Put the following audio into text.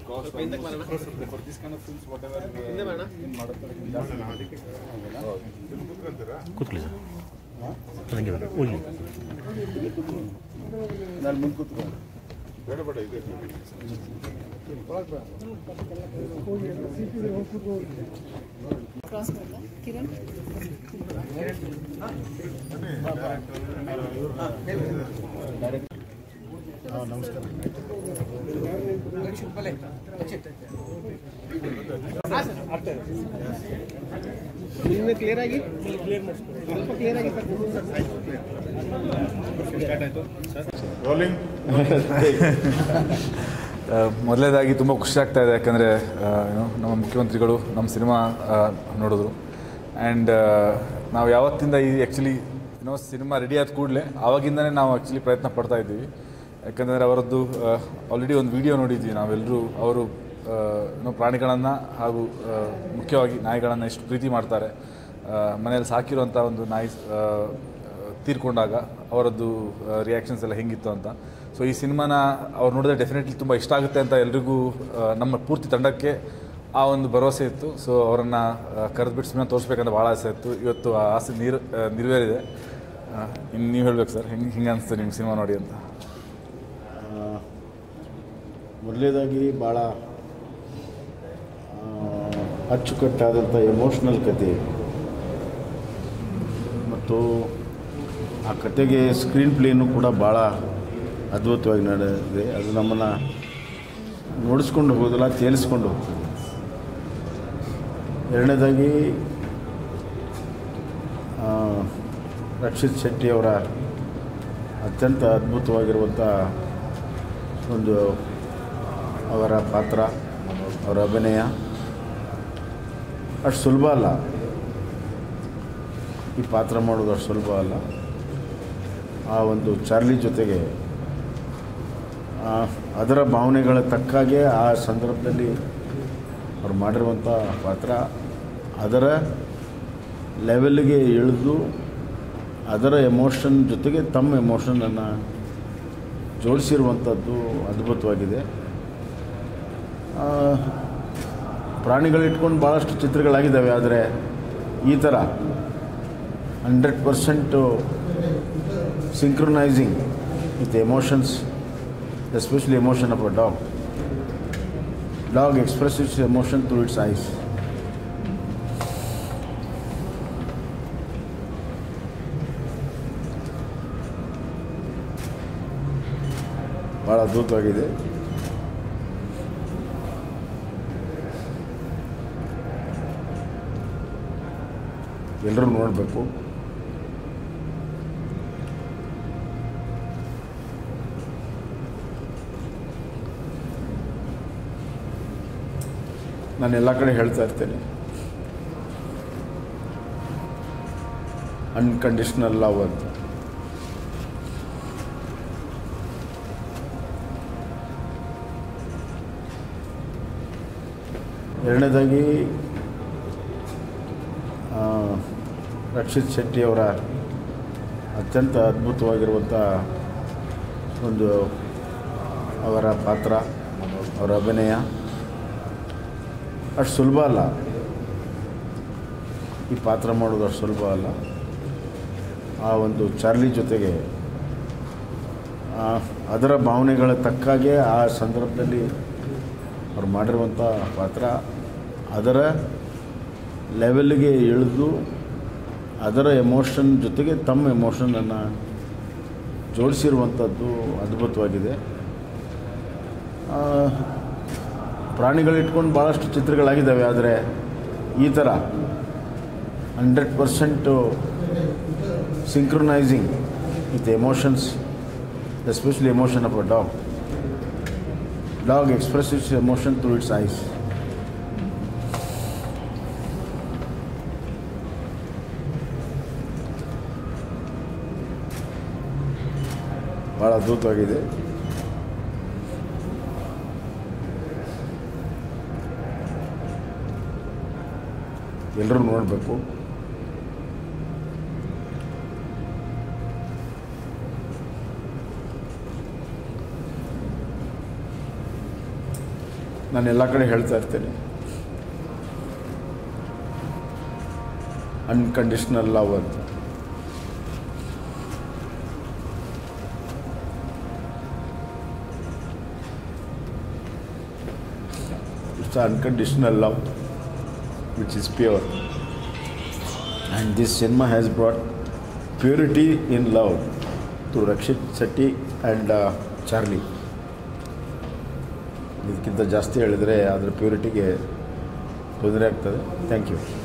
cost for this kind of films, whatever uh, in ಮಾಡುತ್ತಾರೆ, ಜಾಸ್ತಿ ಮಾಡಲಿಕ್ಕೆ ಕೂತ್ಕೊಳ್ಳಿ ಸರ್ ನನಗೆ ಬೇಡ ಹೋಗಿ ನಾನು ಮುಂದೆ ಕೂತ್ಕೊಂಡು ಬೇಡ ಬೇಡ ಇದೆ ಕ್ರಾಸ್ ಮಾಡಲ್ಲ ಕಿರಣ್ ಕ್ಲಿಯರ್ ಆಗಿ ಸ್ವಲ್ಪ ಕ್ಲಿಯರ್ ಆಗಿ ರೋಲಿಂಗ್ ಮೊದಲನೇದಾಗಿ ತುಂಬ ಖುಷಿ ಆಗ್ತಾ ಇದೆ ಯಾಕಂದರೆ ನಮ್ಮ ಮುಖ್ಯಮಂತ್ರಿಗಳು ನಮ್ಮ ಸಿನಿಮಾ ನೋಡಿದ್ರು ಆ್ಯಂಡ್ ನಾವು ಯಾವತ್ತಿಂದ ಈ ಆ್ಯಕ್ಚುಲಿ ಏನೋ ಸಿನಿಮಾ ರೆಡಿ ಆದ ಕೂಡಲೇ ಆವಾಗಿಂದನೇ ನಾವು ಆ್ಯಕ್ಚುಲಿ ಪ್ರಯತ್ನ ಪಡ್ತಾ ಇದ್ದೀವಿ ಯಾಕಂದರೆ ಅವರದ್ದು ಆಲ್ರೆಡಿ ಒಂದು ವಿಡಿಯೋ ನೋಡಿದ್ವಿ ನಾವೆಲ್ಲರೂ ಅವರು ಏನೋ ಪ್ರಾಣಿಗಳನ್ನು ಹಾಗೂ ಆ, ಮುಖ್ಯವಾಗಿ ನಾಯಿಗಳನ್ನು ಎಷ್ಟು ಪ್ರೀತಿ ಮಾಡ್ತಾರೆ ಮನೇಲಿ ಸಾಕಿರುವಂಥ ಒಂದು ನಾಯಿ ಆ, ತೀರ್ಕೊಂಡಾಗ ಅವರದ್ದು ರಿಯಾಕ್ಷನ್ಸ್ ಎಲ್ಲ ಹೆಂಗಿತ್ತು ಅಂತ ಸೊ ಈ ಸಿನಿಮಾನ ಅವ್ರು ನೋಡಿದ್ರೆ ಡೆಫಿನೆಟ್ಲಿ ತುಂಬ ಇಷ್ಟ ಆಗುತ್ತೆ ಅಂತ ಎಲ್ರಿಗೂ ಆ, ನಮ್ಮ ಪೂರ್ತಿ ತಂಡಕ್ಕೆ ಆ ಒಂದು ಭರವಸೆ ಇತ್ತು ಸೊ ಅವರನ್ನು ಕರೆದುಬಿಟ್ಟು ಸಿನಿಮಾ ತೋರಿಸ್ಬೇಕಂತ ಭಾಳ ಆಸೆ ಇತ್ತು ಇವತ್ತು ಆ ಆಸೆ ನೀರು ಆ, ನೆರವೇರಿದೆ ಇನ್ನು ನೀವು ಹೇಳ್ಬೇಕು ಸರ್ ಹೆಂಗೆ ಹಿಂಗೆ ಅನಿಸ್ತು ನಿಮ್ಗೆ ಸಿನಿಮಾ ನೋಡಿ ಅಂತ ಮೊದಲನೇದಾಗಿ ಭಾಳ ಅಚ್ಚುಕಟ್ಟಾದಂಥ ಎಮೋಷ್ನಲ್ ಕತೆ ಮತ್ತು ಆ ಕತೆಗೆ ಸ್ಕ್ರೀನ್ ಪ್ಲೇನು ಕೂಡ ಭಾಳ ಅದ್ಭುತವಾಗಿ ನಡೆದಿದೆ ಅದು ನಮ್ಮನ್ನು ನೋಡಿಸ್ಕೊಂಡು ಹೋಗೋದಿಲ್ಲ ತೇಲಿಸ್ಕೊಂಡು ಹೋಗ್ತದೆ ಎರಡನೇದಾಗಿ ಆ, ರಕ್ಷಿತ್ ಶೆಟ್ಟಿಯವರ ಅತ್ಯಂತ ಅದ್ಭುತವಾಗಿರುವಂಥ ಒಂದು ಅವರ ಪಾತ್ರ ಅವರ ಅಭಿನಯ ಅಷ್ಟು ಸುಲಭ ಅಲ್ಲ ಈ ಪಾತ್ರ ಮಾಡೋದು ಅಷ್ಟು ಸುಲಭ ಅಲ್ಲ ಆ ಒಂದು ಚಾರ್ಲಿ ಜೊತೆಗೆ ಆ, ಅದರ ಭಾವನೆಗಳ ತಕ್ಕಾಗೆ ಆ ಸಂದರ್ಭದಲ್ಲಿ ಅವ್ರು ಮಾಡಿರುವಂಥ ಪಾತ್ರ ಅದರ ಲೆವೆಲ್ಗೆ ಇಳಿದು ಅದರ ಎಮೋಷನ್ ಜೊತೆಗೆ ತಮ್ಮ ಎಮೋಷನನ್ನು ಜೋಡಿಸಿರುವಂಥದ್ದು ಅದ್ಭುತವಾಗಿದೆ ಆ, ಪ್ರಾಣಿಗಳಿಟ್ಕೊಂಡು ಭಾಳಷ್ಟು ಚಿತ್ರಗಳಾಗಿದ್ದಾವೆ ಆದರೆ ಈ ಥರ hundred percent synchronising with emotions especially emotion of a dog dog express its emotion through its eyes ಭಾಳ ಅದ್ಭುತವಾಗಿದೆ ಎಲ್ಲರೂ ನೋಡಬೇಕು ನಾನು ಎಲ್ಲ ಕಡೆ ಹೇಳ್ತಾ ಇರ್ತೇನೆ ಅನ್ಕಂಡೀಷ್ನಲ್ ಲವ್ ಅಂತ ಎರಡನೇದಾಗಿ ಆ, ರಕ್ಷಿತ್ ಶೆಟ್ಟಿಯವರ ಅತ್ಯಂತ ಅದ್ಭುತವಾಗಿರುವಂಥ ಒಂದು ಅವರ ಪಾತ್ರ ಅವರ ಅಭಿನಯ ಅಷ್ಟು ಸುಲಭ ಅಲ್ಲ ಈ ಪಾತ್ರ ಮಾಡೋದು ಅಷ್ಟು ಸುಲಭ ಅಲ್ಲ ಆ ಒಂದು ಚಾರ್ಲಿ ಜೊತೆಗೆ ಆ, ಅದರ ಭಾವನೆಗಳ ತಕ್ಕಾಗೆ ಆ ಸಂದರ್ಭದಲ್ಲಿ ಅವ್ರು ಮಾಡಿರುವಂಥ ಪಾತ್ರ ಅದರ ಲೆವೆಲ್ಗೆ ಇಳಿದು ಅದರ ಎಮೋಷನ್ ಜೊತೆಗೆ ತಮ್ಮ ಎಮೋಷನನ್ನು ಜೋಡಿಸಿರುವಂಥದ್ದು ಅದ್ಭುತವಾಗಿದೆ ಆ, ಪ್ರಾಣಿಗಳಿಟ್ಕೊಂಡು ಭಾಳಷ್ಟು ಚಿತ್ರಗಳಾಗಿದ್ದಾವೆ ಆದರೆ ಈ ಥರ hundred percent synchronising with emotions especially emotion of a dog dog express its emotion through its eyes ಭಾಳ ಅದ್ಭುತವಾಗಿದೆ ಎಲ್ಲರೂ ನೋಡಬೇಕು ನಾನು ಎಲ್ಲ ಕಡೆ ಹೇಳ್ತಾ ಇರ್ತೇನೆ ಅನ್ಕಂಡೀಷ್ನಲ್ ಲವ್ ಅಂತ it's unconditional love which is pure and this cinema has brought purity in love to Rakshit Shetty and Charlie ಇದಕ್ಕಿಂತ ಜಾಸ್ತಿ ಹೇಳಿದರೆ ಅದರ ಪ್ಯೂರಿಟಿಗೆ ತೊಂದರೆ ಆಗ್ತದೆ ಥ್ಯಾಂಕ್ ಯು